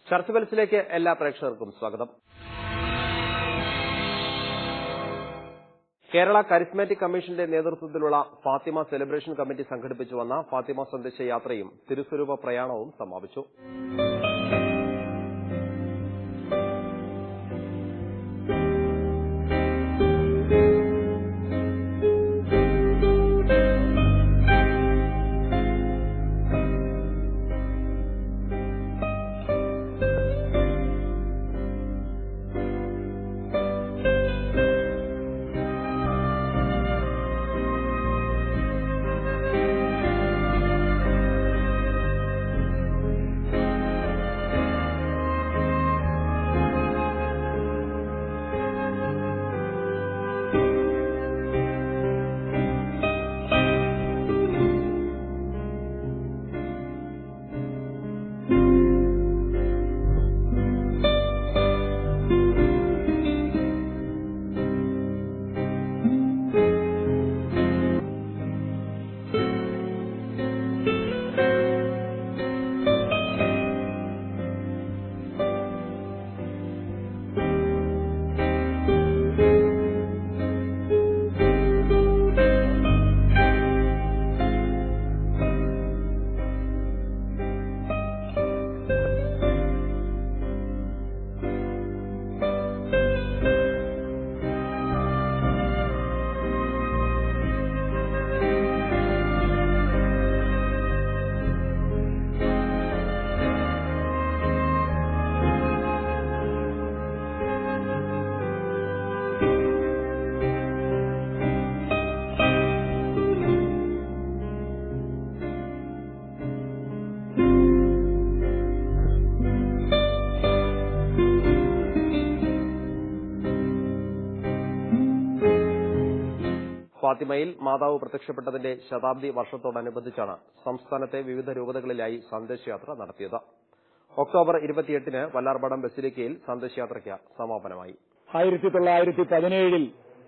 ചർച്ച പലസിലേക്ക് എല്ലാ പ്രേക്ഷകർക്കും സ്വാഗതം കേരള കരിസ്മാറ്റിക് കമ്മീഷന്റെ നേതൃത്വത്തിലുള്ള ഫാത്തിമ സെലിബ്രേഷൻ കമ്മിറ്റി സംഘടിപ്പിച്ചു വന്ന ഫാത്തിമ സന്ദേശ യാത്രയും തിരുസ്വരൂപ പ്രയാണവും സമാപിച്ചു ഫാത്തിമയിൽ മാതാവ് പ്രത്യക്ഷപ്പെട്ടതിന്റെ ശതാബ്ദി വർഷത്തോടനുബന്ധിച്ചാണ് സംസ്ഥാനത്തെ വിവിധ രൂപതകളിലായി സന്ദേശയാത്ര നടത്തിയത് ഒക്ടോബർ ഇരുപത്തിയെട്ടിന് വല്ലാർപാടം ബസിലിക്കയിൽ സന്ദേശയാത്രയ്ക്ക് സമാപനമായി ആയിരത്തി തൊള്ളായിരത്തി പതിനേഴിൽ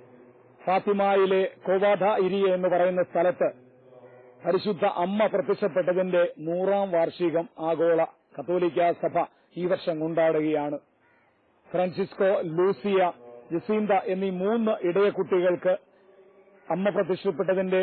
ഫാത്തിമയിലെ കോവാധ ഇരിയ എന്ന് പറയുന്ന സ്ഥലത്ത് പരിശുദ്ധ അമ്മ പ്രത്യക്ഷപ്പെട്ടതിന്റെ നൂറാം വാർഷികം ആഗോള കത്തോലിക്ക സഭ ഈ വർഷം കൊണ്ടാടുകയാണ് ഫ്രാൻസിസ്കോ ലൂസിയ ജസീന്ത എന്നീ മൂന്ന് ഇടയക്കുട്ടികൾക്ക് അമ്മ പ്രത്യക്ഷപ്പെട്ടതിന്റെ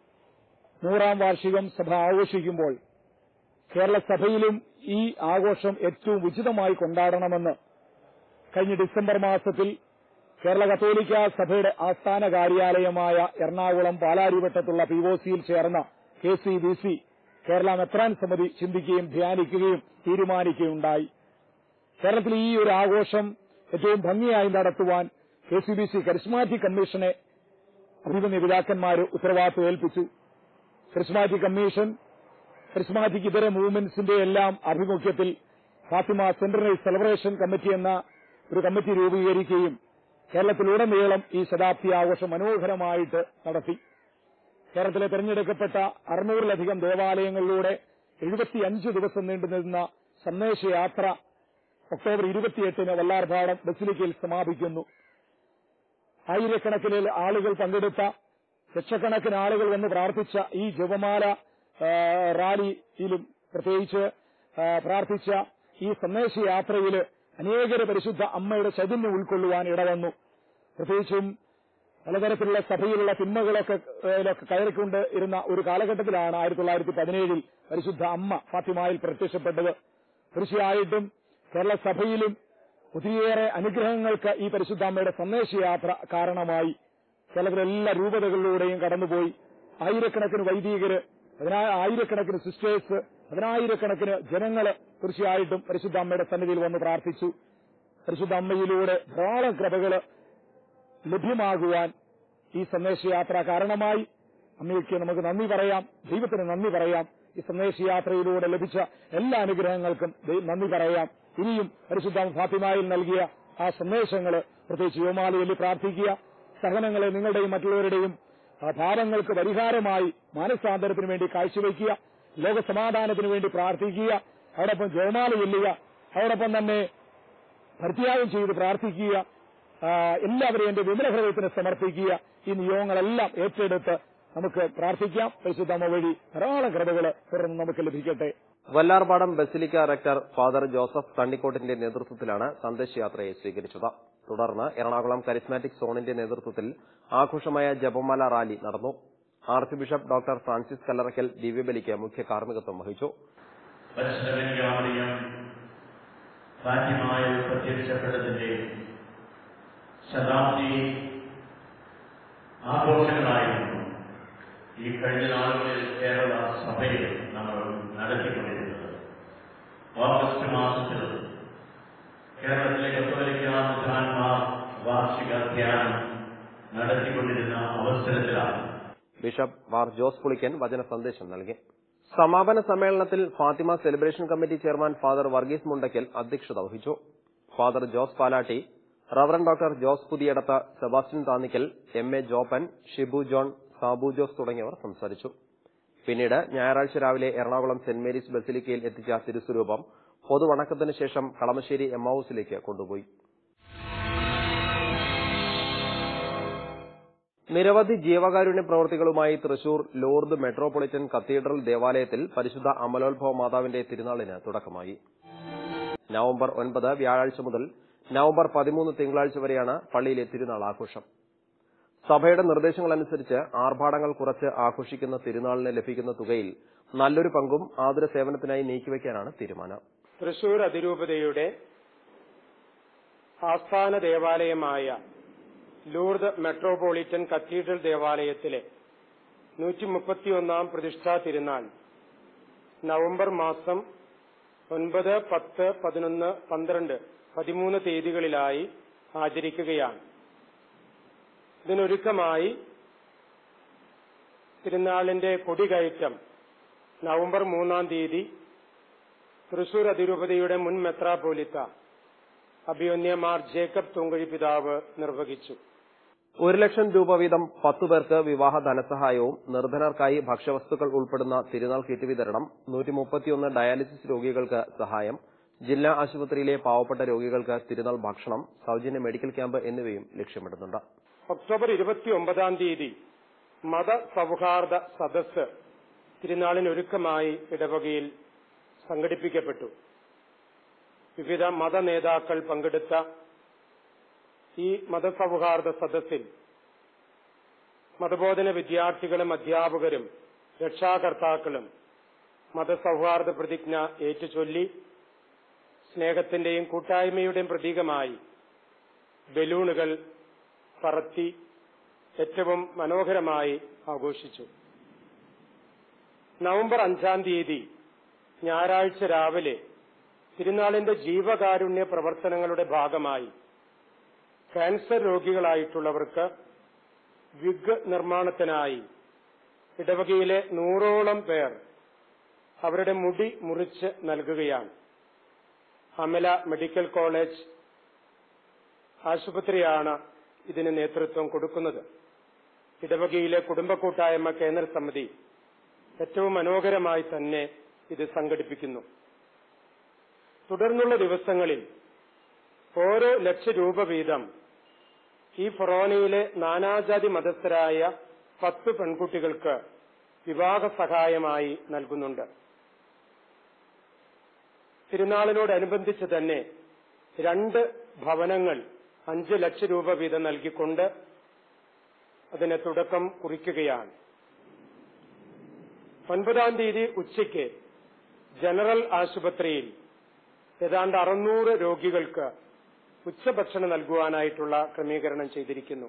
നൂറാം വാർഷികം സഭ ആഘോഷിക്കുമ്പോൾ കേരള സഭയിലും ഈ ആഘോഷം ഏറ്റവും ഉചിതമായി കൊണ്ടാടണമെന്ന് കഴിഞ്ഞ ഡിസംബർ മാസത്തിൽ കേരള കത്തോലിക്ക സഭയുടെ ആസ്ഥാന കാര്യാലയമായ എറണാകുളം പാലാരിവട്ടത്തുള്ള പി ഒ സിയിൽ ചേർന്ന K C B C Kerala മെത്രാൻ സമിതി ചിന്തിക്കുകയും ധ്യാനിക്കുകയും തീരുമാനിക്കുകയുണ്ടായി കേരളത്തിൽ ഈ ഒരു ആഘോഷം ഏറ്റവും ഭംഗിയായി നടത്തുവാൻ K C B C charismatic കമ്മീഷനെ അഭിമന്യ പിതാക്കന്മാർ ഉത്തരവാദിത്വം ഏൽപ്പിച്ചു കരിസ്മാറ്റിക് കമ്മീഷൻ കരിസ്മാറ്റിക് ഇതര മൂവ്മെന്റ്സിന്റെ എല്ലാം ആഭിമുഖ്യത്തിൽ ഫാത്തിമ സെന്ററിനൽ സെലിബ്രേഷൻ കമ്മിറ്റി എന്ന ഒരു കമ്മിറ്റി രൂപീകരിക്കുകയും കേരളത്തിലുടനീളം ഈ ശതാബ്ദി ആഘോഷം മനോഹരമായിട്ട് നടത്തി കേരളത്തിലെ തെരഞ്ഞെടുക്കപ്പെട്ട അറുന്നൂറിലധികം ദേവാലയങ്ങളിലൂടെ എഴുപത്തിയഞ്ച് ദിവസം നീണ്ടുനിന്ന സന്ദേശയാത്ര ഒക്ടോബർ ഇരുപത്തിയെട്ടിന് വല്ലാർപാടം ബസിലിക്കയിൽ സമാപിക്കുന്നു ആയിരക്കണക്കിന് ആളുകൾ പങ്കെടുത്ത ലക്ഷക്കണക്കിന് ആളുകൾ വന്ന് പ്രാർത്ഥിച്ച ഈ ജപമാല ആ, റാലിയിലും പ്രത്യേകിച്ച് ആ, പ്രാർത്ഥിച്ച ഈ സന്ദേശയാത്രയിൽ അനേകര് പരിശുദ്ധ അമ്മയുടെ ചൈതന്യം ഉൾക്കൊള്ളുവാൻ ഇടവന്നു പ്രത്യേകിച്ചും പലതരത്തിലുള്ള സഭയിലുള്ള തിന്മകളൊക്കെ ഏലൊക്കെ കയറിക്കൊണ്ട് ഇരുന്ന ഒരു കാലഘട്ടത്തിലാണ് ആയിരത്തി തൊള്ളായിരത്തി പതിനേഴിൽ പരിശുദ്ധ അമ്മ ഫാത്തിമായിൽ പ്രത്യക്ഷപ്പെട്ടത് തീർച്ചയായിട്ടും കേരള സഭയിലും ഒത്തിരിയേറെ അനുഗ്രഹങ്ങൾക്ക് ഈ പരിശുദ്ധ അമ്മയുടെ സന്ദേശയാത്ര കാരണമായി കേരളത്തിലെ എല്ലാ രൂപതകളിലൂടെയും കടന്നുപോയി ആയിരക്കണക്കിന് വൈദികര് പതിനാ- ആയിരക്കണക്കിന് സിസ്റ്റേഴ്സ് പതിനായിരക്കണക്കിന് ജനങ്ങള് തീർച്ചയായിട്ടും പരിശുദ്ധ അമ്മയുടെ സന്നിധിയിൽ വന്ന് പ്രാർത്ഥിച്ചു പരിശുദ്ധ അമ്മയിലൂടെ ധാരാളം കൃപകള് ലഭ്യമാകുവാൻ ഈ സന്ദേശയാത്ര കാരണമായി അമ്മയ്ക്ക് നമുക്ക് നന്ദി പറയാം ദൈവത്തിന് നന്ദി പറയാം ഈ സന്ദേശയാത്രയിലൂടെ ലഭിച്ച എല്ലാ അനുഗ്രഹങ്ങൾക്കും ദൈ- നന്ദി പറയാം ഇനിയും പരിശുദ്ധ ഫാത്തിമായിൽ നൽകിയ ആ സന്ദേശങ്ങൾ പ്രത്യേകിച്ച് യുവമാലയിൽ പ്രാർത്ഥിക്കുക സഹനങ്ങളെ നിങ്ങളുടെയും മറ്റുള്ളവരുടെയും ആ ഭാരങ്ങൾക്ക് പരിഹാരമായി മാനസാന്തരത്തിന് വേണ്ടി കാഴ്ചവെക്കുക ലോകസമാധാനത്തിന് വേണ്ടി പ്രാർത്ഥിക്കുക അതോടൊപ്പം ജയമാല ചെല്ലുക അതോടൊപ്പം തന്നെ പരിത്യാഗം ചെയ്ത് പ്രാർത്ഥിക്കുക ആ, എല്ലാവരെയും എന്റെ വിമല ഹൃദയത്തിന് സമർപ്പിക്കുക ഈ നിയോഗങ്ങളെല്ലാം ഏറ്റെടുത്ത് നമുക്ക് പ്രാർത്ഥിക്കാം പരിശുദ്ധമ വഴി ധാരാളം കൃപകൾ തുടർന്ന് നമുക്ക് ലഭിക്കട്ടെ Vallarpadam basilica rector father Joseph തണ്ണിക്കോട്ടിന്റെ നേതൃത്വത്തിലാണ് സന്ദേശയാത്രയെ സ്വീകരിച്ചത് തുടർന്ന് എറണാകുളം കരിസ്മാറ്റിക് സോണിന്റെ നേതൃത്വത്തിൽ ആഘോഷമായ ജപമാല റാലി നടന്നു archbishop doctor Francis Kallarakkal ദിവ്യബലിക്ക് മുഖ്യ കാർമ്മികത്വം വഹിച്ചു പരിശുദ്ധമരിയാമറിയം സാധ്യമായ പ്രത്യക്ഷപ്പെട്ടതിന്റെ ശതാബ്ദി ആഘോഷങ്ങളായിരുന്നു ഈ കഴിഞ്ഞ നാളുകളിൽ കേരള സഭയിൽ നമ്മൾ നടത്തിക്കൊണ്ടിരുന്നത് ഓഗസ്റ്റ് മാസത്തിൽ കേരളത്തിലെ കത്തോലിക്ക പ്രധാനമാർ വാർഷിക ധ്യാനം നടത്തിക്കൊണ്ടിരുന്ന അവസരത്തിലാണ് ബിഷപ്പ് മാർ ജോസ് പുളിക്കൻ വചന സന്ദേശം നൽകി സമാപന സമ്മേളനത്തിൽ Fatima celebration committee chairman father Varghese Mundackal അധ്യക്ഷത വഹിച്ചു father Jose Palatty reverend doctor Jose Puthiyadath Sebastian Thannickal M A Joppan Shibu John Sabu Jose തുടങ്ങിയവർ സംസാരിച്ചു പിന്നീട് ഞായറാഴ്ച രാവിലെ എറണാകുളം സെന്റ് മേരീസ് ബസിലിക്കയിൽ എത്തിച്ച തിരുസ്വരൂപം പൊതുവണക്കത്തിന് ശേഷം കളമശ്ശേരി എം ഹൌസിലേക്ക് കൊണ്ടുപോയി നിരവധി ജീവകാരുണ്യ പ്രവൃത്തികളുമായി തൃശൂർ ലൂർദ് മെട്രോപൊളിറ്റൻ കത്തീഡ്രൽ ദേവാലയത്തിൽ പരിശുദ്ധ അമലോത്ഭവ മാതാവിന്റെ തിരുനാളിന് തുടക്കമായി നവംബർ ഒൻപത് വ്യാഴാഴ്ച മുതൽ നവംബർ പതിമൂന്ന് തിങ്കളാഴ്ച വരെയാണ് പള്ളിയിലെ തിരുനാൾ ആഘോഷം സഭയുടെ നിർദ്ദേശങ്ങളനുസരിച്ച് ആർഭാടങ്ങൾ കുറച്ച് ആഘോഷിക്കുന്ന തിരുനാളിന് ലഭിക്കുന്ന തുകയിൽ നല്ലൊരു പങ്കും ആതുര സേവനത്തിനായി നീക്കിവെക്കാനാണ് തീരുമാനം തൃശൂർ അതിരൂപതയുടെ ആസ്ഥാന ദേവാലയമായ ലൂർദ് മെട്രോപൊളിറ്റൻ കത്തീഡ്രൽ ദേവാലയത്തിലെ നൂറ്റി മുപ്പത്തിയൊന്നാം പ്രതിഷ്ഠാ തിരുനാൾ നവംബർ മാസം ഒൻപത് പത്ത് പതിനൊന്ന് പന്ത്രണ്ട് പതിമൂന്ന് തീയതികളിലായി ആചരിക്കുകയാണ് ഇതിനൊരുക്കമായി തിരുനാളിന്റെ കൊടികയറ്റം നവംബർ മൂന്നാം തീയതി തൃശൂർ അതിരൂപതയുടെ മുൻ മെത്രാപോലിത്ത അഭിയോന്യമാർ ജേക്കബ് തുങ്കഴി പിതാവ് നിർവഹിച്ചു ഒരു ലക്ഷം രൂപ വീതം പത്തു പേർക്ക് വിവാഹ ധനസഹായവും നിർധനർക്കായി ഭക്ഷ്യവസ്തുക്കൾ ഉൾപ്പെടുന്ന തിരുനാൾ കിറ്റ് വിതരണം നൂറ്റി മുപ്പത്തിയൊന്ന് ഡയാലിസിസ് രോഗികൾക്ക് സഹായം ജില്ലാ ആശുപത്രിയിലെ പാവപ്പെട്ട രോഗികൾക്ക് തിരുനാൾ ഭക്ഷണം സൌജന്യ മെഡിക്കൽ ക്യാമ്പ് എന്നിവയും ലക്ഷ്യമിടുന്നുണ്ട് ഒക്ടോബർ ഇരുപത്തിയൊമ്പതാം തീയതി മത സൗഹാർദ്ദ സദസ്സ് തിരുനാളിനൊരുക്കമായി ഇടവകയിൽ സംഘടിപ്പിക്കപ്പെട്ടു വിവിധ മത നേതാക്കൾ പങ്കെടുത്ത ഈ മതസൗഹാർദ്ദ സദസ്സിൽ മതബോധന വിദ്യാർത്ഥികളും അധ്യാപകരും രക്ഷാകർത്താക്കളും മതസൗഹാർദ്ദ പ്രതിജ്ഞ ഏറ്റുചൊല്ലി സ്നേഹത്തിന്റെയും കൂട്ടായ്മയുടെയും പ്രതീകമായി ബലൂണുകൾ പറത്തി ഏറ്റവും മനോഹരമായി ആഘോഷിച്ചു നവംബർ അഞ്ചാം തീയതി ഞായറാഴ്ച രാവിലെ തിരുനാളിന്റെ ജീവകാരുണ്യ പ്രവർത്തനങ്ങളുടെ ഭാഗമായി ക്യാൻസർ രോഗികളായിട്ടുള്ളവർക്ക് വിഗ് നിർമ്മാണത്തിനായി ഇടവകയിലെ നൂറോളം പേർ അവരുടെ മുടി മുറിച്ച് നൽകുകയാണ് അമല മെഡിക്കൽ കോളേജ് ആശുപത്രിയാണ് ഇതിന് നേതൃത്വം കൊടുക്കുന്നത് ഇടവകയിലെ കുടുംബ കൂട്ടായ്മ കേന്ദ്ര സമിതി ഏറ്റവും മനോഹരമായി തന്നെ ഇത് സംഘടിപ്പിക്കുന്നു തുടർന്നുള്ള ദിവസങ്ങളിൽ ഓരോ ലക്ഷ രൂപ വീതം ഈ ഫൊറോനയിലെ നാനാജാതി മതസ്ഥരായ പത്ത് പെൺകുട്ടികൾക്ക് വിവാഹ സഹായമായി നൽകുന്നുണ്ട് തിരുനാളിനോടനുബന്ധിച്ച് തന്നെ രണ്ട് ഭവനങ്ങൾ അഞ്ച് ലക്ഷം രൂപ വീതം നൽകിക്കൊണ്ട് അതിന് തുടക്കം കുറിക്കുകയാണ് ഒൻപതാം തീയതി ഉച്ചയ്ക്ക് ജനറൽ ആശുപത്രിയിൽ ഏതാണ്ട് അറുന്നൂറ് രോഗികൾക്ക് ഉച്ചഭക്ഷണം നൽകുവാനായിട്ടുള്ള ക്രമീകരണം ചെയ്തിരിക്കുന്നു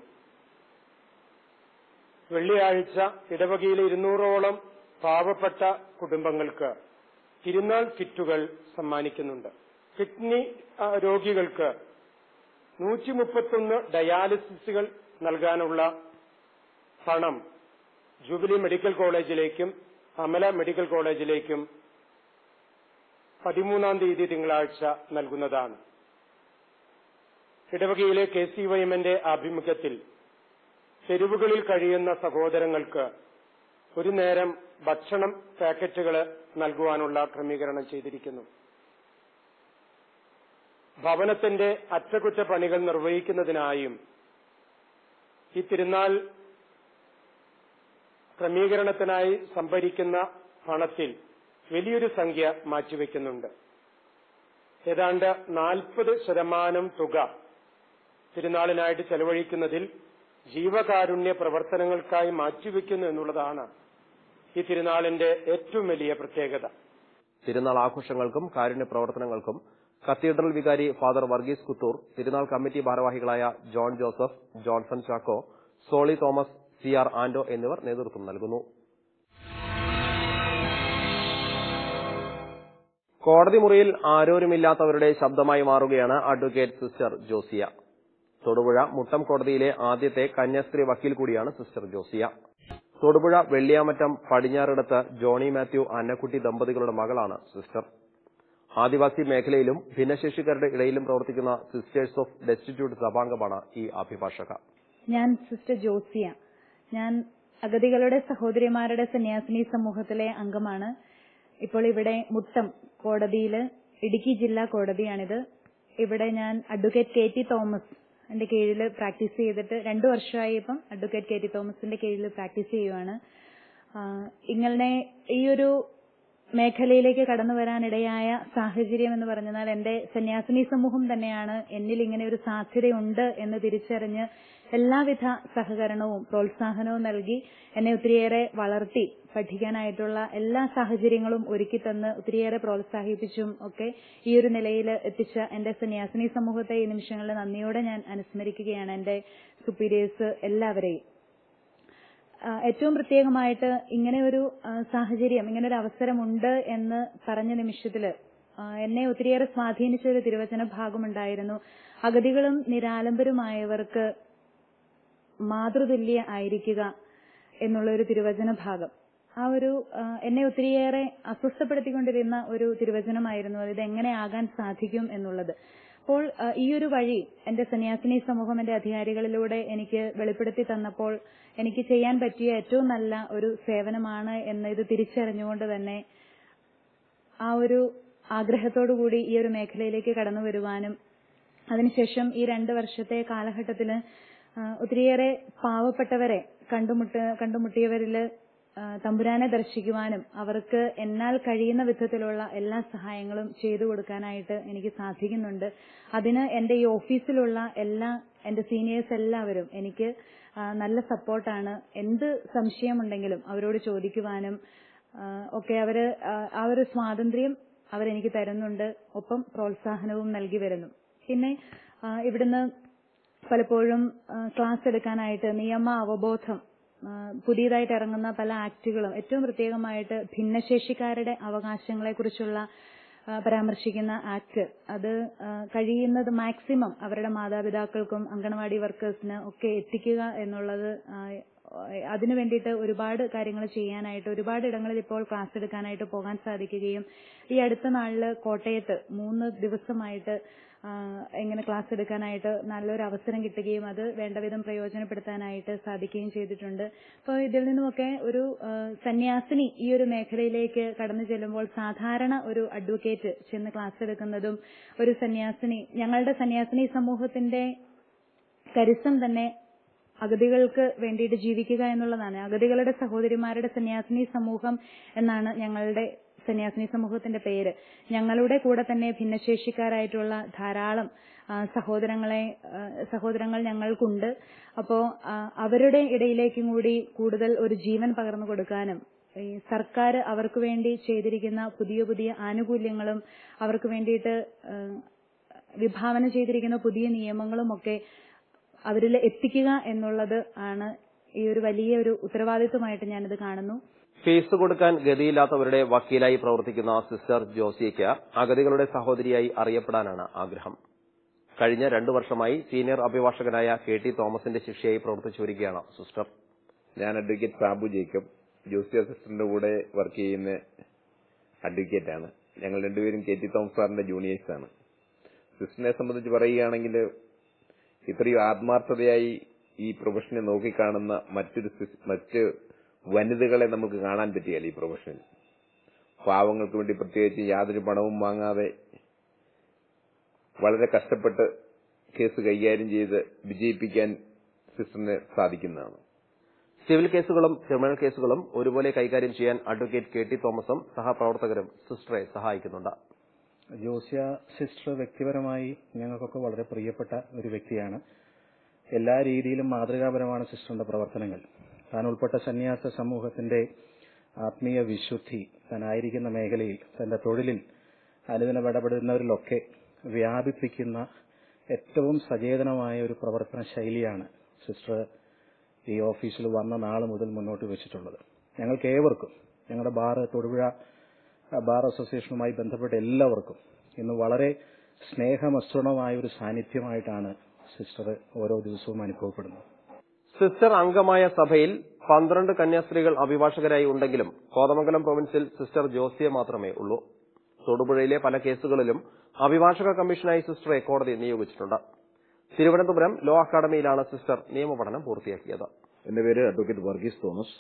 വെള്ളിയാഴ്ച ഇടവകയിലെ ഇരുന്നൂറോളം പാവപ്പെട്ട കുടുംബങ്ങൾക്ക് തിരുനാൾ കിറ്റുകൾ സമ്മാനിക്കുന്നുണ്ട് കിഡ്നി ആ, രോഗികൾക്ക് നൂറ്റി മുപ്പത്തൊന്ന് ഡയാലിസിസുകൾ നൽകാനുള്ള പണം ജൂബിലി മെഡിക്കൽ കോളേജിലേക്കും അമല മെഡിക്കൽ കോളേജിലേക്കും പതിമൂന്നാം തീയതി തിങ്കളാഴ്ച നൽകുന്നതാണ് ഇടവകയിലെ കെ സി വൈ എമ്മിന്റെ ആഭിമുഖ്യത്തിൽ തെരുവുകളിൽ കഴിയുന്ന സഹോദരങ്ങൾക്ക് ഒരു നേരം ഭക്ഷണം പാക്കറ്റുകൾ നൽകുവാനുള്ള ക്രമീകരണം ചെയ്തിരിക്കുന്നു ഭവനത്തിന്റെ അറ്റകുറ്റപ്പണികൾ നിർവഹിക്കുന്നതിനായും ഈ തിരുനാൾ ക്രമീകരണത്തിനായി സംഭരിക്കുന്ന പണത്തിൽ വലിയൊരു സംഖ്യ മാറ്റിവെക്കുന്നുണ്ട് ഏതാണ്ട് നാൽപ്പത് ശതമാനം തുക തിരുനാളിനായിട്ട് ചെലവഴിക്കുന്നതിൽ ജീവകാരുണ്യ പ്രവർത്തനങ്ങൾക്കായി മാറ്റിവെക്കുന്നു എന്നുള്ളതാണ് ഈ തിരുനാളിന്റെ ഏറ്റവും വലിയ പ്രത്യേകത തിരുനാൾ ആഘോഷങ്ങൾക്കും കാരുണ്യ പ്രവർത്തനങ്ങൾക്കും കത്തീഡ്രൽ വികാരി ഫാദർ വർഗീസ് കുത്തൂർ തിരുനാൾ കമ്മിറ്റി ഭാരവാഹികളായ John Joseph Johnson Chacko Soly Thomas C R Anto എന്നിവർ നേതൃത്വം നൽകുന്നു കോടതി മുറിയിൽ ആരോരുമില്ലാത്തവരുടെ ശബ്ദമായി മാറുകയാണ് അഡ്വക്കേറ്റ് സിസ്റ്റർ ജോസിയ തൊടുപുഴ മുട്ടം കോടതിയിലെ ആദ്യത്തെ കന്യാസ്ത്രീ വക്കീൽ കൂടിയാണ് സിസ്റ്റർ ജോസിയ തൊടുപുഴ വെള്ളിയാമറ്റം പടിഞ്ഞാറിടത്ത് ജോണി മാത്യു അന്നക്കുട്ടി ദമ്പതികളുടെ മകളാണ് സിസ്റ്റർ ആദിവാസി മേഖലയിലും ഭിന്നശേഷിക്കാരുടെ ഇടയിലും പ്രവർത്തിക്കുന്ന സിസ്റ്റേഴ്സ് ഓഫ് ഡെസ്റ്റിറ്റ്യൂട്ട് സഭാംഗമാണ് ഈ അഭിഭാഷക ഞാൻ സിസ്റ്റർ ജോസിയ ഞാൻ അഗതികളുടെ സഹോദരിമാരുടെ സന്യാസിനി സമൂഹത്തിലെ അംഗമാണ് ഇപ്പോൾ ഇവിടെ മുട്ടം കോടതിയിൽ ഇടുക്കി ജില്ലാ കോടതിയാണിത് ഇവിടെ ഞാൻ അഡ്വക്കേറ്റ് കെ ടി തോമസ് എന്റെ കീഴിൽ പ്രാക്ടീസ് ചെയ്തിട്ട് രണ്ടു വർഷമായി ഇപ്പം അഡ്വക്കേറ്റ് കെ ടി തോമസിന്റെ കീഴിൽ പ്രാക്ടീസ് ചെയ്യുവാണ് ആഹ് ഇങ്ങനെ ഈ ഒരു മേഖലയിലേക്ക് കടന്നു വരാനിടയായ സാഹചര്യം എന്ന് പറഞ്ഞാൽ എന്റെ സന്യാസിനി സമൂഹം തന്നെയാണ് എന്നിൽ ഇങ്ങനെ ഒരു സാധ്യതയുണ്ട് എന്ന് തിരിച്ചറിഞ്ഞ് എല്ലാവിധ സഹകരണവും പ്രോത്സാഹനവും നൽകി എന്നെ ഒത്തിരിയേറെ വളർത്തി പഠിക്കാനായിട്ടുള്ള എല്ലാ സാഹചര്യങ്ങളും ഒരുക്കി തന്ന് ഒത്തിരിയേറെ പ്രോത്സാഹിപ്പിച്ചും ഒക്കെ ഈ ഒരു നിലയിൽ എത്തിച്ച എന്റെ സന്യാസിനി സമൂഹത്തെ ഈ നിമിഷങ്ങളിൽ നന്ദിയോടെ ഞാൻ അനുസ്മരിക്കുകയാണ് എന്റെ സുപ്പീരിയേഴ്സ് എല്ലാവരെയും ആ, ഏറ്റവും പ്രത്യേകമായിട്ട് ഇങ്ങനെ ഒരു ആ, സാഹചര്യം ഇങ്ങനെ ഒരു അവസരമുണ്ട് എന്ന് പറഞ്ഞ നിമിഷത്തില് ആ, എന്നെ ഒത്തിരിയേറെ സ്വാധീനിച്ച ഒരു തിരുവചന ഭാഗമുണ്ടായിരുന്നു അഗതികളും നിരാലംബരുമായവർക്ക് മാതൃതുല്യ ആയിരിക്കുക എന്നുള്ള ഒരു തിരുവചന ഭാഗം ആ ഒരു ആ, എന്നെ ഒത്തിരിയേറെ അസ്വസ്ഥപ്പെടുത്തിക്കൊണ്ടിരുന്ന ഒരു തിരുവചനമായിരുന്നു അത് ഇത് എങ്ങനെ ആകാൻ സാധിക്കും എന്നുള്ളത് അപ്പോൾ ആ, ഈ ഒരു വഴി എന്റെ സന്യാസിനി സമൂഹം എന്റെ അധികാരികളിലൂടെ എനിക്ക് വെളിപ്പെടുത്തി തന്നപ്പോൾ എനിക്ക് ചെയ്യാൻ പറ്റിയ ഏറ്റവും നല്ല ഒരു സേവനമാണ് എന്ന് ഇത് തിരിച്ചറിഞ്ഞുകൊണ്ട് തന്നെ ആ ഒരു ആഗ്രഹത്തോടു കൂടി ഈ ഒരു മേഖലയിലേക്ക് കടന്നു വരുവാനും അതിനുശേഷം ഈ രണ്ട് വർഷത്തെ കാലഘട്ടത്തില് ആ, ഒത്തിരിയേറെ പാവപ്പെട്ടവരെ കണ്ടുമുട്ട കണ്ടുമുട്ടിയവരില് ആ, തമ്പുരാനെ ദർശിക്കുവാനും അവർക്ക് എന്നാൽ കഴിയുന്ന വിധത്തിലുള്ള എല്ലാ സഹായങ്ങളും ചെയ്തു കൊടുക്കാനായിട്ട് എനിക്ക് സാധിക്കുന്നുണ്ട് അതിന് എന്റെ ഈ ഓഫീസിലുള്ള എല്ലാ എന്റെ സീനിയേഴ്സ് എല്ലാവരും എനിക്ക് ആ, നല്ല സപ്പോർട്ടാണ് എന്ത് സംശയമുണ്ടെങ്കിലും അവരോട് ചോദിക്കുവാനും ആ, ഒക്കെ അവര് ആ, ആ ഒരു സ്വാതന്ത്ര്യം അവരെനിക്ക് തരുന്നുണ്ട് ഒപ്പം പ്രോത്സാഹനവും നൽകി വരുന്നു പിന്നെ ആ, ഇവിടുന്ന് പലപ്പോഴും ആ, ക്ലാസ് എടുക്കാനായിട്ട് നിയമ അവബോധം ആ, പുതിയതായിട്ട് ഇറങ്ങുന്ന പല ആക്ടുകളും ഏറ്റവും പ്രത്യേകമായിട്ട് ഭിന്നശേഷിക്കാരുടെ അവകാശങ്ങളെക്കുറിച്ചുള്ള ആ, പരാമർശിക്കുന്ന ആക്ട് അത് ആ, കഴിയുന്നത് മാക്സിമം അവരുടെ മാതാപിതാക്കൾക്കും അംഗൻവാടി വർക്കേഴ്സിന് ഒക്കെ എത്തിക്കുക എന്നുള്ളത് ആ, അതിനു വേണ്ടിയിട്ട് ഒരുപാട് കാര്യങ്ങൾ ചെയ്യാനായിട്ട് ഒരുപാട് ഇടങ്ങളിൽ ഇപ്പോൾ ക്ലാസ് എടുക്കാനായിട്ട് പോകാൻ സാധിക്കുകയും ഈ അടുത്ത നാളില് കോട്ടയത്ത് മൂന്ന് ദിവസമായിട്ട് ആ, ഇങ്ങനെ ക്ലാസ് എടുക്കാനായിട്ട് നല്ലൊരു അവസരം കിട്ടുകയും അത് വേണ്ടവിധം പ്രയോജനപ്പെടുത്താനായിട്ട് സാധിക്കുകയും ചെയ്തിട്ടുണ്ട് അപ്പോൾ ഇതിൽ നിന്നുമൊക്കെ ഒരു ആ, സന്യാസിനി ഈ ഒരു മേഖലയിലേക്ക് കടന്നു ചെല്ലുമ്പോൾ സാധാരണ ഒരു അഡ്വക്കേറ്റ് ചെന്ന് ക്ലാസ് എടുക്കുന്നതും ഒരു സന്യാസിനി ഞങ്ങളുടെ സന്യാസിനി സമൂഹത്തിന്റെ കരുസം തന്നെ അഗതികൾക്ക് വേണ്ടിയിട്ട് ജീവിക്കുക എന്നുള്ളതാണ് അഗതികളുടെ സഹോദരിമാരുടെ സന്യാസിനി സമൂഹം എന്നാണ് ഞങ്ങളുടെ സന്യാസിനി സമൂഹത്തിന്റെ പേര് ഞങ്ങളുടെ കൂടെ തന്നെ ഭിന്നശേഷിക്കാരായിട്ടുള്ള ധാരാളം ആ, സഹോദരങ്ങളെ ആ, സഹോദരങ്ങൾ ഞങ്ങൾക്കുണ്ട് അപ്പോ ആ, അവരുടെ ഇടയിലേക്കും കൂടി കൂടുതൽ ഒരു ജീവൻ പകർന്നു കൊടുക്കാനും ഈ സർക്കാർ അവർക്ക് വേണ്ടി ചെയ്തിരിക്കുന്ന പുതിയ പുതിയ ആനുകൂല്യങ്ങളും അവർക്ക് വേണ്ടിയിട്ട് ആ, വിഭാവന ചെയ്തിരിക്കുന്ന പുതിയ നിയമങ്ങളും ഒക്കെ അവരിൽ എത്തിക്കുക എന്നുള്ളത് ആണ് ഈ ഒരു വലിയ ഒരു ഉത്തരവാദിത്വമായിട്ട് ഞാനിത് കാണുന്നു ഫീസ് കൊടുക്കാൻ ഗതിയില്ലാത്തവരുടെ വക്കീലായി പ്രവർത്തിക്കുന്ന സിസ്റ്റർ ജോസിയയ്ക്ക് അഗതികളുടെ സഹോദരിയായി അറിയപ്പെടാനാണ് ആഗ്രഹം കഴിഞ്ഞ രണ്ടു വർഷമായി സീനിയർ അഭിഭാഷകനായ കെ ടി തോമസിന്റെ ശിഷ്യയായി പ്രവർത്തിച്ചു വരികയാണ് സിസ്റ്റർ ഞാൻ അഡ്വക്കേറ്റ് സാബു ജേക്കബ് ജോസിയ സിസ്റ്ററിന്റെ കൂടെ വർക്ക് ചെയ്യുന്ന അഡ്വക്കേറ്റ് ആണ് ഞങ്ങൾ രണ്ടുപേരും കെ ടി തോമസ് സാറിന്റെ ജൂനിയേഴ്സ് ആണ് സിസ്റ്ററിനെ സംബന്ധിച്ച് പറയുകയാണെങ്കിൽ ഇത്രയും ആത്മാർത്ഥതയായി ഈ പ്രൊഫഷനെ നോക്കിക്കാണുന്ന മറ്റൊരു സിസ്- മറ്റ് വനിതകളെ നമുക്ക് കാണാൻ പറ്റിയല്ല ഈ പ്രൊഫഷനിൽ പാവങ്ങൾക്ക് വേണ്ടി പ്രത്യേകിച്ച് യാതൊരു പണവും വാങ്ങാതെ വളരെ കഷ്ടപ്പെട്ട് കേസ് കൈകാര്യം ചെയ്ത് വിജയിപ്പിക്കാൻ സിസ്റ്ററിന് സാധിക്കുന്നതാണ് സിവിൽ കേസുകളും ക്രിമിനൽ കേസുകളും ഒരുപോലെ കൈകാര്യം ചെയ്യാൻ അഡ്വക്കേറ്റ് കെ ടി തോമസും സഹപ്രവർത്തകരും സിസ്റ്ററെ സഹായിക്കുന്നുണ്ട് ജോസ്യ സിസ്റ്റർ വ്യക്തിപരമായി ഞങ്ങൾക്കൊക്കെ വളരെ പ്രിയപ്പെട്ട ഒരു വ്യക്തിയാണ് എല്ലാ രീതിയിലും മാതൃകാപരമാണ് സിസ്റ്ററിന്റെ പ്രവർത്തനങ്ങൾ താൻ ഉൾപ്പെട്ട സന്യാസ സമൂഹത്തിന്റെ ആത്മീയ വിശുദ്ധി താനായിരിക്കുന്ന മേഖലയിൽ തന്റെ തൊഴിലിൽ അനുദിനം ഇടപെടുന്നവരിലൊക്കെ വ്യാപിപ്പിക്കുന്ന ഏറ്റവും സചേതനമായ ഒരു പ്രവർത്തന ശൈലിയാണ് സിസ്റ്റർ ഈ ഓഫീസിൽ വന്ന നാൾ മുതൽ മുന്നോട്ട് വെച്ചിട്ടുള്ളത് ഞങ്ങൾക്ക് ഏവർക്കും ഞങ്ങളുടെ ബാർ തൊടുപുഴ ബാർ അസോസിയേഷനുമായി ബന്ധപ്പെട്ട എല്ലാവർക്കും ഇന്ന് വളരെ സ്നേഹമസൃണമായ ഒരു സാന്നിധ്യമായിട്ടാണ് സിസ്റ്റർ ഓരോ ദിവസവും അനുഭവപ്പെടുന്നത് സിസ്റ്റർ അംഗമായ സഭയിൽ പന്ത്രണ്ട് കന്യാസ്ത്രീകൾ അഭിഭാഷകരായി ഉണ്ടെങ്കിലും കോതമംഗലം പ്രൊവിൻസിൽ സിസ്റ്റർ ജോസിയെ മാത്രമേ ഉള്ളൂ തൊടുപുഴയിലെ പല കേസുകളിലും അഭിഭാഷക കമ്മീഷനായി സിസ്റ്ററെ കോടതി നിയോഗിച്ചിട്ടുണ്ട് തിരുവനന്തപുരം ലോ അക്കാദമിയിലാണ് സിസ്റ്റർ നിയമപഠനം പൂർത്തിയാക്കിയത് എന്റെ പേര് അഡ്വക്കേറ്റ് വർഗീസ് തോമസ്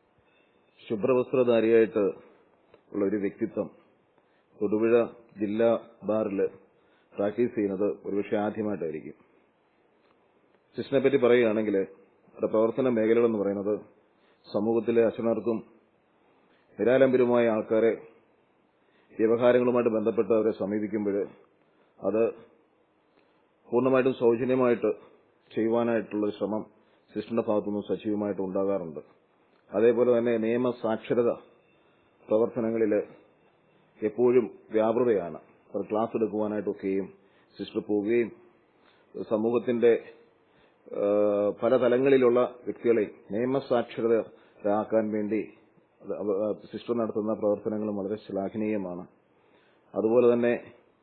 ശുഭ്രവസ്ത്രധാരിയായിട്ട് ഉള്ള ഒരു വ്യക്തിത്വം തൊടുപുഴ ജില്ലാ ബാറിൽ പ്രാക്ടീസ് ചെയ്യുന്നത് ഒരുപക്ഷെ ആദ്യമായിട്ടായിരിക്കും സിസ്റ്ററിനെ പറ്റി പറയുകയാണെങ്കിൽ അവരുടെ പ്രവർത്തന മേഖലകളെന്ന് പറയുന്നത് സമൂഹത്തിലെ അച്ഛനർക്കും നിരാലംബരുമായ ആൾക്കാരെ വ്യവഹാരങ്ങളുമായിട്ട് ബന്ധപ്പെട്ട് അവരെ സമീപിക്കുമ്പോൾ അത് പൂർണ്ണമായിട്ടും സൗജന്യമായിട്ട് ചെയ്യുവാനായിട്ടുള്ള ഒരു ശ്രമം സിസ്റ്ററിന്റെ ഭാഗത്തുനിന്ന് സജീവമായിട്ട് ഉണ്ടാകാറുണ്ട് അതേപോലെ തന്നെ നിയമ സാക്ഷരത പ്രവർത്തനങ്ങളിൽ എപ്പോഴും വ്യാപൃതയാണ് അവർ ക്ലാസ് എടുക്കുവാനായിട്ടൊക്കെയും സിസ്റ്റർ പോവുകയും സമൂഹത്തിന്റെ ആ, പല തലങ്ങളിലുള്ള വ്യക്തികളെ നിയമസാക്ഷരതരാക്കാൻ വേണ്ടി അത് അവ- ആ, സിസ്റ്റർ നടത്തുന്ന പ്രവർത്തനങ്ങളും വളരെ ശ്ലാഘനീയമാണ് അതുപോലെ തന്നെ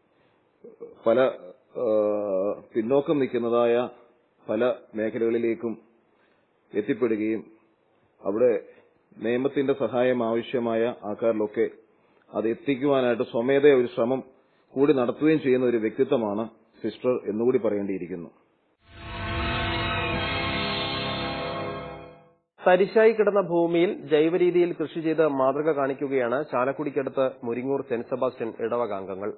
പല ആ, പിന്നോക്കം നിൽക്കുന്നതായ പല മേഖലകളിലേക്കും എത്തിപ്പെടുകയും അവിടെ നിയമത്തിന്റെ സഹായം ആവശ്യമായ ആൾക്കാരിലൊക്കെ അത് എത്തിക്കുവാനായിട്ട് സ്വമേധയ ഒരു ശ്രമം കൂടി നടത്തുകയും ചെയ്യുന്ന ഒരു വ്യക്തിത്വമാണ് സിസ്റ്റർ എന്നുകൂടി പറയേണ്ടിയിരിക്കുന്നു തരിശായി കിടന്ന ഭൂമിയിൽ ജൈവരീതിയിൽ കൃഷി ചെയ്ത് മാതൃക കാണിക്കുകയാണ് ചാലക്കുടിക്കടുത്ത് മുരിങ്ങൂർ സെന്റ് സെബാസ്റ്റ്യൻ ഇടവക അംഗങ്ങൾ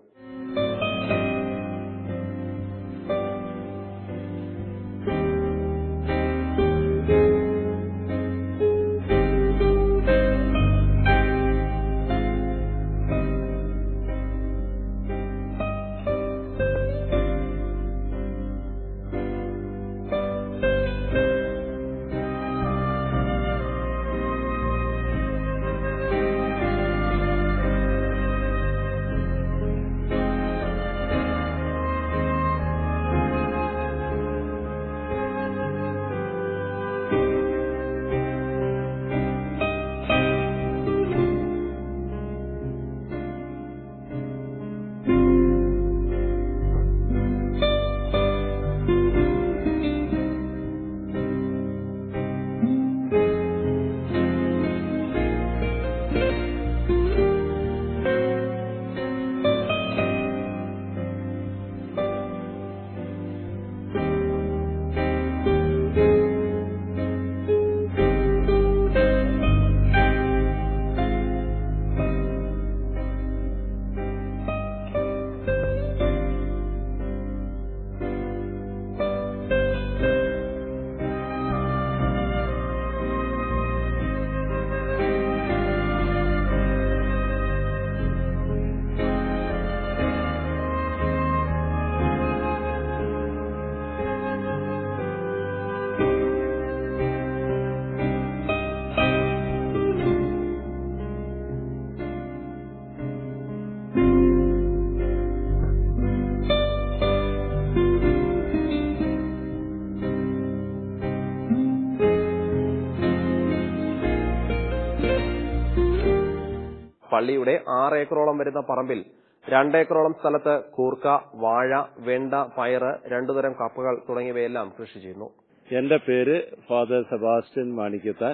പള്ളിയുടെ ആറ് ഏക്കറോളം വരുന്ന പറമ്പിൽ രണ്ടേക്കറോളം സ്ഥലത്ത് കൂർക്ക വാഴ വെണ്ട പയറ് രണ്ടുതരം കപ്പകൾ തുടങ്ങിയവയെല്ലാം കൃഷി ചെയ്യുന്നു എന്റെ പേര് ഫാദർ സെബാസ്റ്റ്യൻ മാണിക്കത്താൻ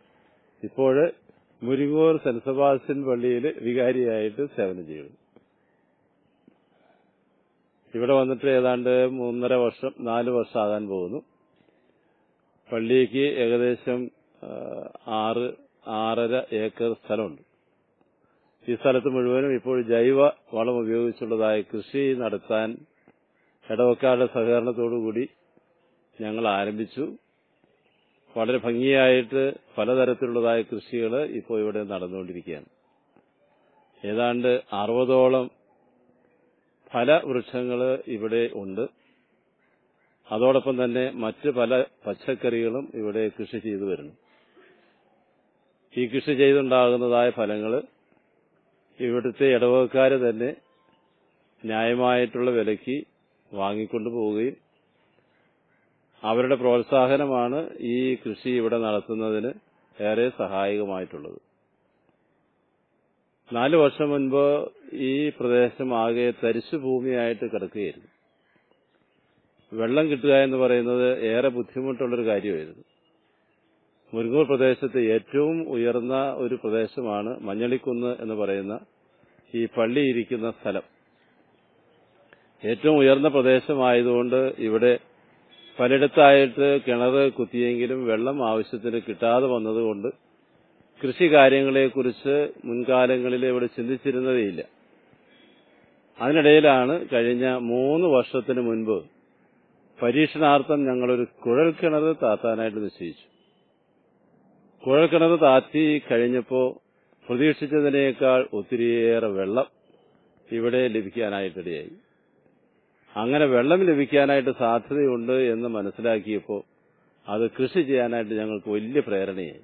ഇപ്പോഴ് മുരിങ്ങൂർ സെന്റ് സെബാസ്റ്റ്യൻ പള്ളിയിൽ വികാരിയായിട്ട് സേവനം ചെയ്യുന്നു ഇവിടെ വന്നിട്ട് ഏതാണ്ട് മൂന്നര വർഷം നാല് വർഷം ആകാൻ പോകുന്നു പള്ളിക്ക് ഏകദേശം ആ, ആറ് ആറര ഏക്കർ സ്ഥലമുണ്ട് ഈ സ്ഥലത്ത് മുഴുവനും ഇപ്പോൾ ജൈവ വളം ഉപയോഗിച്ചുള്ളതായ കൃഷി നടത്താൻ ഇടവക്കാരുടെ സഹകരണത്തോടുകൂടി ഞങ്ങൾ ആരംഭിച്ചു വളരെ ഭംഗിയായിട്ട് പലതരത്തിലുള്ളതായ കൃഷികൾ ഇപ്പോൾ ഇവിടെ നടന്നുകൊണ്ടിരിക്കുകയാണ് ഏതാണ്ട് അറുപതോളം ഫലവൃക്ഷങ്ങൾ ഇവിടെ ഉണ്ട് അതോടൊപ്പം തന്നെ മറ്റ് പല പച്ചക്കറികളും ഇവിടെ കൃഷി ചെയ്തു വരുന്നു ഈ കൃഷി ചെയ്തുണ്ടാകുന്നതായ ഫലങ്ങൾ ഇവിടുത്തെ ഇടവകക്കാര് തന്നെ ന്യായമായിട്ടുള്ള വിലയ്ക്ക് വാങ്ങിക്കൊണ്ടു പോവുകയും അവരുടെ പ്രോത്സാഹനമാണ് ഈ കൃഷി ഇവിടെ നടത്തുന്നതിന് ഏറെ സഹായകമായിട്ടുള്ളത് നാല് വർഷം മുൻപ് ഈ പ്രദേശം ആകെ തരിശു ഭൂമിയായിട്ട് കിടക്കുകയായിരുന്നു വെള്ളം കിട്ടുക എന്ന് പറയുന്നത് ഏറെ ബുദ്ധിമുട്ടുള്ളൊരു കാര്യമായിരുന്നു മുരുങ്ങൂർ പ്രദേശത്ത് ഏറ്റവും ഉയർന്ന ഒരു പ്രദേശമാണ് മഞ്ഞളിക്കുന്ന് എന്ന് പറയുന്ന ഈ പള്ളി ഇരിക്കുന്ന സ്ഥലം ഏറ്റവും ഉയർന്ന പ്രദേശമായതുകൊണ്ട് ഇവിടെ പലയിടത്തായിട്ട് കിണർ കുത്തിയെങ്കിലും വെള്ളം ആവശ്യത്തിന് കിട്ടാതെ വന്നതുകൊണ്ട് കൃഷി കാര്യങ്ങളെക്കുറിച്ച് മുൻകാലങ്ങളിൽ ഇവിടെ ചിന്തിച്ചിരുന്നതേയില്ല അതിനിടയിലാണ് കഴിഞ്ഞ മൂന്ന് വർഷത്തിന് മുൻപ് പരീക്ഷണാർത്ഥം ഞങ്ങളൊരു കുഴൽക്കിണർ താത്താനായിട്ട് നിശ്ചയിച്ചു കുഴൽക്കിണർ താത്തി കഴിഞ്ഞപ്പോൾ പ്രതീക്ഷിച്ചതിനേക്കാൾ ഒത്തിരിയേറെ വെള്ളം ഇവിടെ ലഭിക്കാനായിട്ടിടയായി അങ്ങനെ വെള്ളം ലഭിക്കാനായിട്ട് സാധ്യതയുണ്ട് എന്ന് മനസ്സിലാക്കിയപ്പോൾ അത് കൃഷി ചെയ്യാനായിട്ട് ഞങ്ങൾക്ക് വലിയ പ്രേരണയായി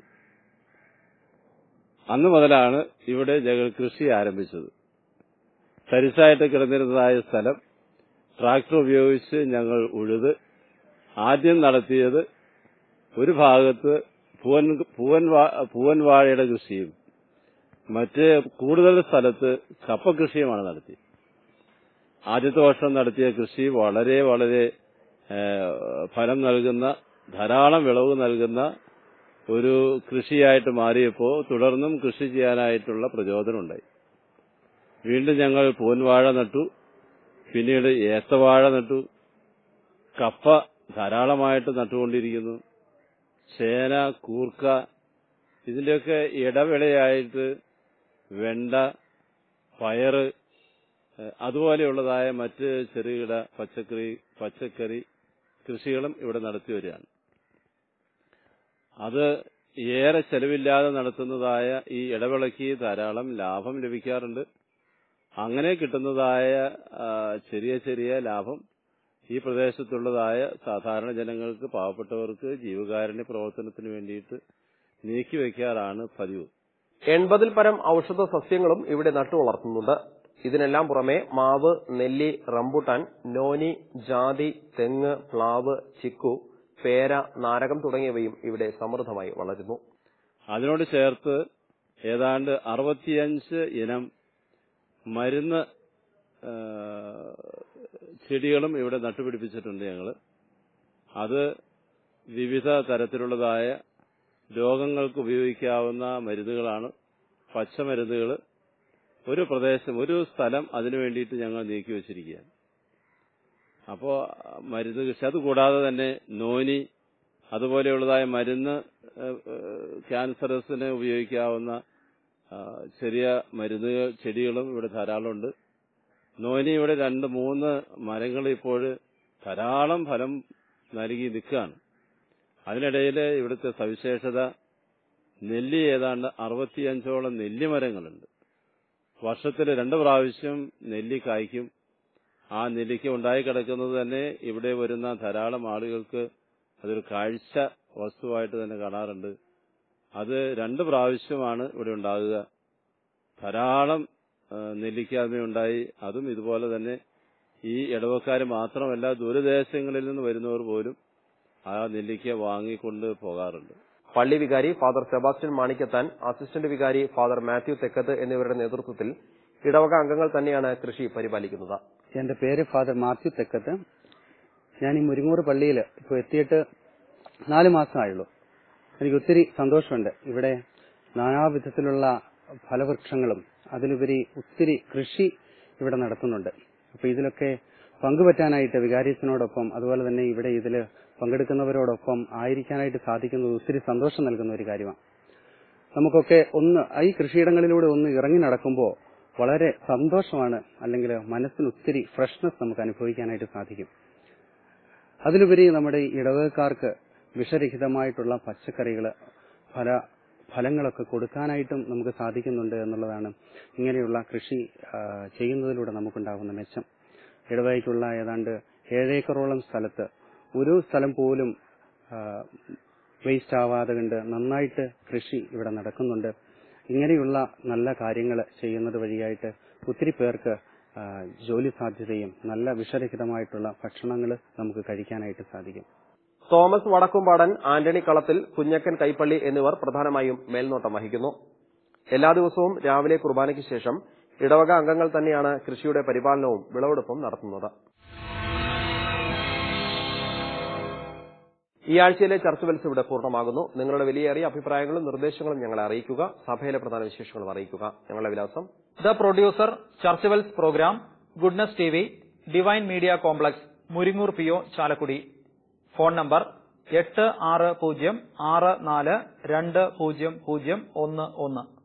അന്ന് മുതലാണ് ഇവിടെ ഞങ്ങൾ കൃഷി ആരംഭിച്ചത് തരിശായിട്ട് കിടന്നിരുന്നതായ സ്ഥലം ട്രാക്ടർ ഉപയോഗിച്ച് ഞങ്ങൾ ഉഴുത് ആദ്യം നടത്തിയത് ഒരു ഭാഗത്ത് പൂവൻ പൂവൻ പൂവൻ വാഴയുടെ കൃഷിയും മറ്റ് കൂടുതൽ സ്ഥലത്ത് കപ്പ കൃഷിയുമാണ് നടത്തി ആദ്യത്തെ വർഷം നടത്തിയ കൃഷി വളരെ വളരെ ഫലം നൽകുന്ന ധാരാളം വിളവ് നൽകുന്ന ഒരു കൃഷിയായിട്ട് മാറിയപ്പോൾ തുടർന്നും കൃഷി ചെയ്യാനായിട്ടുള്ള പ്രചോദനമുണ്ടായി വീണ്ടും ഞങ്ങൾ പൂൻവാഴ നട്ടു പിന്നീട് ഏത്തവാഴ നട്ടു കപ്പ ധാരാളമായിട്ട് നട്ടുകൊണ്ടിരിക്കുന്നു ചേന കൂർക്ക ഇതിന്റെയൊക്കെ ഇടവേളയായിട്ട് വെണ്ട പയറ് അതുപോലെയുള്ളതായ മറ്റ് ചെറുകിട പച്ചക്കറി പച്ചക്കറി കൃഷികളും ഇവിടെ നടത്തി വരികയാണ് അത് ഏറെ ചെലവില്ലാതെ നടത്തുന്നതായ ഈ ഇടവിളയ്ക്ക് ധാരാളം ലാഭം ലഭിക്കാറുണ്ട് അങ്ങനെ കിട്ടുന്നതായ ചെറിയ ചെറിയ ലാഭം ഈ പ്രദേശത്തുള്ളതായ സാധാരണ ജനങ്ങൾക്ക് പാവപ്പെട്ടവർക്ക് ജീവകാരുണ്യ പ്രവർത്തനത്തിന് വേണ്ടിയിട്ട് നീക്കിവെക്കാറാണ് പതിവ് എൺപതിൽ പരം ഔഷധ സസ്യങ്ങളും ഇവിടെ നട്ടു വളർത്തുന്നുണ്ട് ഇതിനെല്ലാം പുറമെ മാവ് നെല്ലി റംബുട്ടാൻ നോനി ജാതി തെങ്ങ് പ്ലാവ് ചിക്കു പേര നാരകം തുടങ്ങിയവയും ഇവിടെ സമൃദ്ധമായി വളരുന്നു അതിനോട് ചേർത്ത് ഏതാണ്ട് അറുപത്തിയഞ്ച് ഇനം മരുന്ന് ചെടികളും ഇവിടെ നട്ടുപിടിപ്പിച്ചിട്ടുണ്ട് ഞങ്ങൾ അത് വിവിധ തരത്തിലുള്ളതായ രോഗങ്ങൾക്ക് ഉപയോഗിക്കാവുന്ന മരുന്നുകളാണ് പച്ചമരുന്നുകൾ ഒരു പ്രദേശം ഒരു സ്ഥലം അതിനു വേണ്ടിയിട്ട് ഞങ്ങൾ നീക്കി വച്ചിരിക്കുകയാണ് അപ്പോൾ മരുന്ന് കൃഷി അതുകൂടാതെ തന്നെ നോനി അതുപോലെയുള്ളതായ മരുന്ന് ക്യാൻസറസിന് ഉപയോഗിക്കാവുന്ന ചെറിയ മരുന്നുകൾ ചെടികളും ഇവിടെ ധാരാളമുണ്ട് നോനി ഇവിടെ രണ്ട് മൂന്ന് മരങ്ങൾ ഇപ്പോൾ ധാരാളം ഫലം നൽകി നിൽക്കുകയാണ് അതിനിടയിൽ ഇവിടുത്തെ സവിശേഷത നെല്ലി ഏതാണ്ട് അറുപത്തിയഞ്ചോളം നെല്ലിമരങ്ങളുണ്ട് വർഷത്തിൽ രണ്ട് പ്രാവശ്യം നെല്ലി കായ്ക്കും ആ നെല്ലിക്ക ഉണ്ടായി കിടക്കുന്നത് തന്നെ ഇവിടെ വരുന്ന ധാരാളം ആളുകൾക്ക് അതൊരു കാഴ്ച വസ്തുവായിട്ട് തന്നെ കാണാറുണ്ട് അത് രണ്ട് പ്രാവശ്യമാണ് ഇവിടെ ഉണ്ടാകുക ധാരാളം നെല്ലിക്കായ്മ ഉണ്ടായി അതും ഇതുപോലെ തന്നെ ഈ ഇടവക്കാർ മാത്രമല്ല ദൂരദേശങ്ങളിൽ നിന്ന് വരുന്നവർ പോലും ആ നെല്ലിക്ക വാങ്ങിക്കൊണ്ട് പോകാറുണ്ട് പള്ളി വികാരി ഫാദർ സെബാസ്റ്റ്യൻ മാണിക്കത്താൻ അസിസ്റ്റന്റ് വികാരി ഫാദർ മാത്യു തെക്കത്ത് എന്നിവരുടെ നേതൃത്വത്തിൽ ഇടവക അംഗങ്ങൾ തന്നെയാണ് കൃഷി പരിപാലിക്കുന്നത് എന്റെ പേര് ഫാദർ മാത്യു തെക്കത്ത് ഞാൻ ഈ മുരിങ്ങൂർ പള്ളിയിൽ ഇപ്പോൾ എത്തിയിട്ട് നാല് മാസമായുള്ളൂ എനിക്ക് ഒത്തിരി സന്തോഷമുണ്ട് ഇവിടെ നാനാവിധത്തിലുള്ള ഫലവൃക്ഷങ്ങളും അതിലുപരി ഒത്തിരി കൃഷി ഇവിടെ നടത്തുന്നുണ്ട് അപ്പൊ ഇതിലൊക്കെ പങ്കുപറ്റാനായിട്ട് വികാരീസിനോടൊപ്പം അതുപോലെ തന്നെ ഇവിടെ ഇതിൽ പങ്കെടുക്കുന്നവരോടൊപ്പം ആയിരിക്കാനായിട്ട് സാധിക്കുന്നത് ഒത്തിരി സന്തോഷം നൽകുന്ന ഒരു കാര്യമാണ് നമുക്കൊക്കെ ഒന്ന് ഈ കൃഷിയിടങ്ങളിലൂടെ ഒന്ന് ഇറങ്ങി നടക്കുമ്പോൾ വളരെ സന്തോഷമാണ് അല്ലെങ്കിൽ മനസ്സിന് ഒത്തിരി ഫ്രഷ്നെസ് നമുക്ക് അനുഭവിക്കാനായിട്ട് സാധിക്കും അതിലുപരി നമ്മുടെ ഈ ഇടവകക്കാർക്ക് വിഷരഹിതമായിട്ടുള്ള പച്ചക്കറികൾ ഫല ഫലങ്ങളൊക്കെ കൊടുക്കാനായിട്ടും നമുക്ക് സാധിക്കുന്നുണ്ട് എന്നുള്ളതാണ് ഇങ്ങനെയുള്ള കൃഷി ആ, ചെയ്യുന്നതിലൂടെ നമുക്കുണ്ടാകുന്ന മെച്ചം ഇടവകയ്ക്കുള്ള ഏതാണ്ട് ഏഴേക്കറോളം സ്ഥലത്ത് ഒരു സ്ഥലം പോലും വേസ്റ്റ് ആവാതെ കണ്ട് നന്നായിട്ട് കൃഷി ഇവിടെ നടക്കുന്നുണ്ട് ഇങ്ങനെയുള്ള നല്ല കാര്യങ്ങൾ ചെയ്യുന്നത് വഴിയായിട്ട് ഒത്തിരി പേർക്ക് ആ, ജോലി സാധ്യതയും നല്ല വിഷരഹിതമായിട്ടുള്ള ഭക്ഷണങ്ങൾ നമുക്ക് കഴിക്കാനായിട്ട് സാധിക്കും തോമസ് വടക്കുംപാടൻ ആന്റണി കളത്തിൽ കുഞ്ഞക്കൻ കൈപ്പള്ളി എന്നിവർ പ്രധാനമായും മേൽനോട്ടം വഹിക്കുന്നു എല്ലാ ദിവസവും രാവിലെ കുർബാനയ്ക്ക് ശേഷം ഇടവക അംഗങ്ങൾ തന്നെയാണ് കൃഷിയുടെ പരിപാലനവും വിളവെടുപ്പും നടത്തുന്നത് ഈ ആഴ്ചയിലെ ചർച്ച വെൽസ് ഇവിടെ പൂർണ്ണമാകുന്നു നിങ്ങളുടെ വിലയേറിയ അഭിപ്രായങ്ങളും നിർദ്ദേശങ്ങളും ഞങ്ങളെ അറിയിക്കുക സഭയിലെ പ്രധാന വിശേഷങ്ങളും അറിയിക്കുക ഞങ്ങളുടെ വിലാസം the producer church wells program goodness T V divine media complex Muringoor P O Chalakudy phone number എട്ട് ആറ് പൂജ്യം ആറ് നാല് രണ്ട് പൂജ്യം പൂജ്യം ഒന്ന് ഒന്ന്